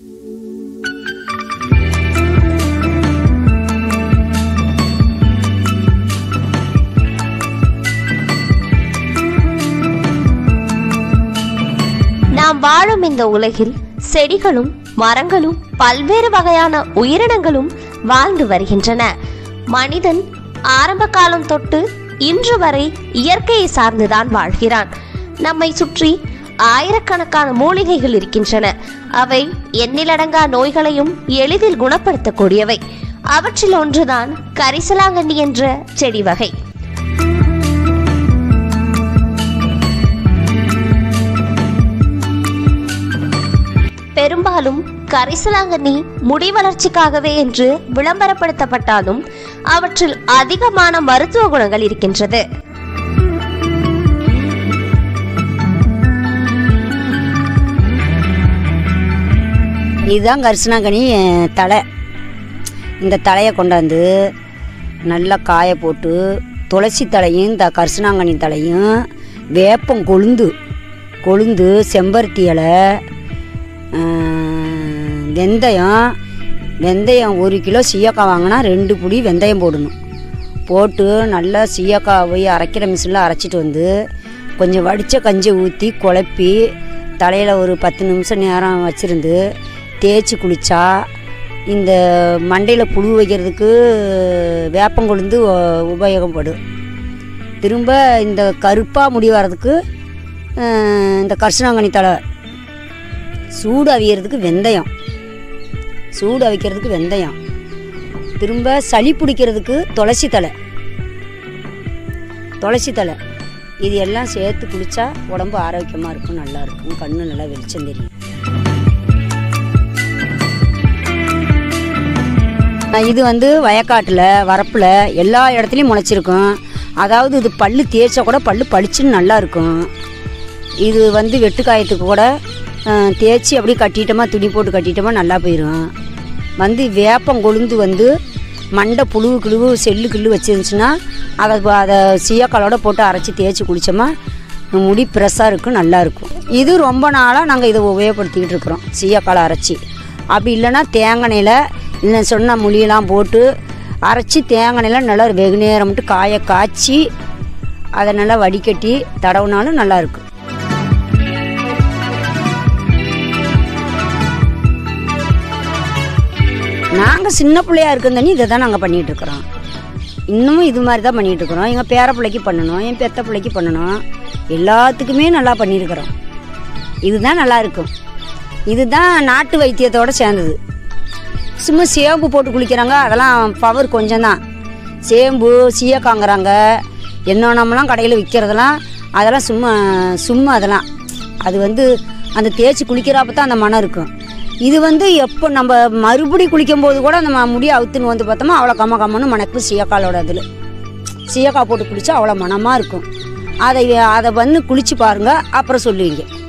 நாம் வாழும் இந்த உலகில் செடிகளும் மரங்களும் பல்வேறு வகையான உயிரினங்களும் வாழ்ந்து வருகின்றன மனிதன் ஆரம்ப காலம் தொட்டு இன்று வரை இயற்கையை சார்ந்துதான் வாழ்கிறான் நம்மை சுற்றி ஆயிரக்கணக்கான மூலிகைகள் இருக்கின்றன அவை எண்ணிலடங்கா நோய்களையும் எளிதில் குணப்படுத்தக்கூடியவை அவற்றில் ஒன்றுதான் கரிசலாங்கண்ணி என்ற செடி வகை பெரும்பாலும் கரிசலாங்கண்ணி முடி வளர்ச்சிக்காகவே என்று விளம்பரப்படுத்தப்பட்டாலும் அவற்றில் அதிகமான மருத்துவ குணங்கள் இருக்கின்றது இதுதான் கரிசனாங்கனி அஹ், தலை இந்த தலையை கொண்டாந்து நல்லா காய போட்டு துளசி தலையும் இந்த கரிசனாங்கனி தலையும் வேப்பம் கொழுந்து கொழுந்து செம்பருத்தி இலை அஹ், வெந்தயம் வெந்தயம் ஒரு கிலோ சீயக்காய் வாங்கினா ரெண்டு புடி வெந்தயம் போடணும் போட்டு நல்லா சீயக்காய் போய் அரைக்கிற மிஷினில் அரைச்சிட்டு வந்து கொஞ்சம் வடித்த கஞ்சி ஊற்றி குழப்பி தலையில் ஒரு பத்து நிமிஷம் நேரம் வச்சுருந்து தேய்ச்சி குளித்தா இந்த மண்டையில் புழு வைக்கிறதுக்கு வேப்பங்கொழுந்து உ- உபயோகப்படும் திரும்ப இந்த கருப்பாக முடி வர்றதுக்கு அஹ், இந்த கரிசனாங்கண்ணி தலை சூடு அவியறதுக்கு வெந்தயம் சூடு அவிக்கிறதுக்கு வெந்தயம் திரும்ப சளி பிடிக்கிறதுக்கு துளசி தலை துளசி தலை இது எல்லாம் சேர்த்து குளிச்சா உடம்பு ஆரோக்கியமாக இருக்கும் நல்லா இருக்கும் கண்ணு நல்லா வெளிச்சம் தெரியும் நான் இது வந்து வயக்காட்டில் வரப்பில் எல்லா இடத்துலையும் முளைச்சிருக்கும் அதாவது இது பல்லு தேய்ச்சா கூட பல்லு பளிச்சுன்னு நல்லா இருக்கும் இது வந்து வெட்டுக்காயத்துக்கு கூட அஹ், தேய்ச்சி அப்படியே கட்டிட்டோமா துணி போட்டு கட்டிட்டோமா நல்லா போயிடும் வந்து வேப்பம் கொழுந்து வந்து மண்டை புழுவு கிழுவு செல்லு கிள்ளு வச்சிருந்துச்சுன்னா அதை அதை சீயக்காலோட போட்டு அரைச்சி தேய்ச்சி குளித்தோமா முடி ஃப்ரெஷ்ஷாக இருக்கும் நல்லா இருக்கும் இது ரொம்ப நாளாக நாங்கள் இதை உபயோகப்படுத்திக்கிட்டு இருக்கிறோம் சீயக்காலை அரைச்சி அப்படி இல்லைன்னா தேங்காயில் இல்லை சொன்ன முழியெல்லாம் போட்டு அரைச்சி தேங்காயில் நல்லா வெகு நேரம் மட்டும் காய காய்ச்சி அதை நல்லா வடிகட்டி தடவுனாலும் நல்லா இருக்கும் நாங்கள் சின்ன பிள்ளையா இருக்கும் தண்ணி இதை தான் நாங்கள் பண்ணிகிட்டு இருக்கிறோம் இன்னமும் இது மாதிரி தான் பண்ணிகிட்டு இருக்கிறோம் எங்கள் பேர பிள்ளைக்கு பண்ணணும் என் பெத்த பிள்ளைக்கு பண்ணணும் எல்லாத்துக்குமே நல்லா பண்ணியிருக்கிறோம் இதுதான் நல்லா இருக்கும் இதுதான் நாட்டு வைத்தியத்தோட சேர்ந்தது சும்மா சேம்பு போட்டு குளிக்கிறாங்க அதெல்லாம் பவர் கொஞ்சம் தான் சேம்பு சீயக்காங்கிறாங்க என்னென்னமெல்லாம் கடையில் விற்கிறதெல்லாம் அதெல்லாம் சும்மா சும்மா அதெல்லாம் அது வந்து அந்த தேய்ச்சி குளிக்கிறப்ப தான் அந்த மனம் இருக்கும் இது வந்து எப்போ நம்ம மறுபடி குளிக்கும் போது கூட அந்த ம- முடி அவுத்துன்னு வந்து பார்த்தோமா அவ்வளோ கம்ம கம்மன்னு மணக்கு சீயக்காலோட இதில் சீயக்காய் போட்டு குளிச்சா அவ்வளோ மனமாக இருக்கும் அதை அதை வந்து குளிச்சு பாருங்க அப்புறம் சொல்லுவீங்க